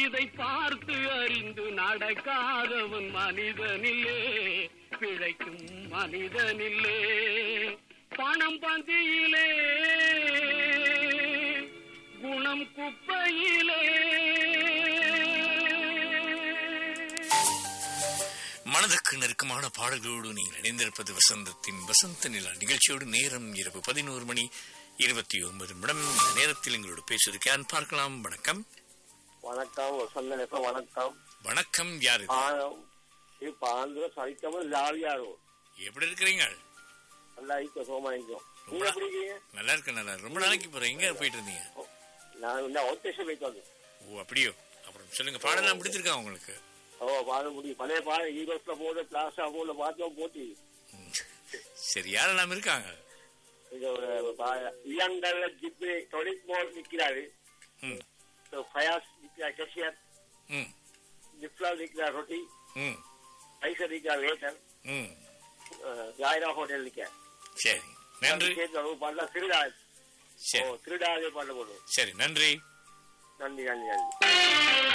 இதை பார்த்து அறிந்து நடக்காதவன் மனிதனில்லே பிழைக்கும் மனிதனில்லே பணம் பந்தியிலே குணம் குப்பையிலே மனதுக்கு நெருக்கமான பாடல்களோடு நீங்கள் இணைந்திருப்பது வசந்தத்தின் வசந்த நிலா நிகழ்ச்சியோடு நேரம் இரவு பதினோரு மணி இருபத்தி ஒன்பது நிமிடம் இந்த நேரத்தில் எங்களோடு பேசுவதற்கான் பார்க்கலாம் வணக்கம் வணக்கம் வசந்தனுக்கு வணக்கம் வணக்கம் யார் இது? ஆ- இப்ப ஆந்திர சலிக்காம ஜாலியாரு எப்படி இருக்கிறீங்க நல்லா இருக்க சோமா இருக்கும் நீங்க எப்படி இருக்கீங்க நல்லா இருக்கு நல்லா இருக்கு. ரொம்ப நாளைக்கு போறேன் எங்க போயிட்டு இருந்தீங்க நான் இந்த ஒத்தேஷன் போயிட்டு வந்தேன் ஓ அப்படியோ அப்புறம் சொல்லுங்க பாடலாம் பிடிச்சிருக்கா உங்களுக்கு ஓ பாட முடியும் பழைய பாட ஈரோஸ்ல போது பிளாஸ்டா போல பார்த்தோம் போட்டி ம். சரி யாரெல்லாம் இருக்காங்க இது இயங்கல்ல ஜிப்பு டொலிக் மோல் நிக்கிறாரு ம் ஃபயாஸ் நிக்கிறார் கஷியர் ம் நிப்லால் நிக்கிறார் ரொட்டி ம் ஐசர் நிக்கிறார் வேட்டர் ம் ஜாயிரா ஹோட்டல் நிக்க சரி நன்றி பாடலாம் திருடா ஓ சரி திருடாதே பாடல போடுவோம் சரி நன்றி நன்றி நன்றி நன்றி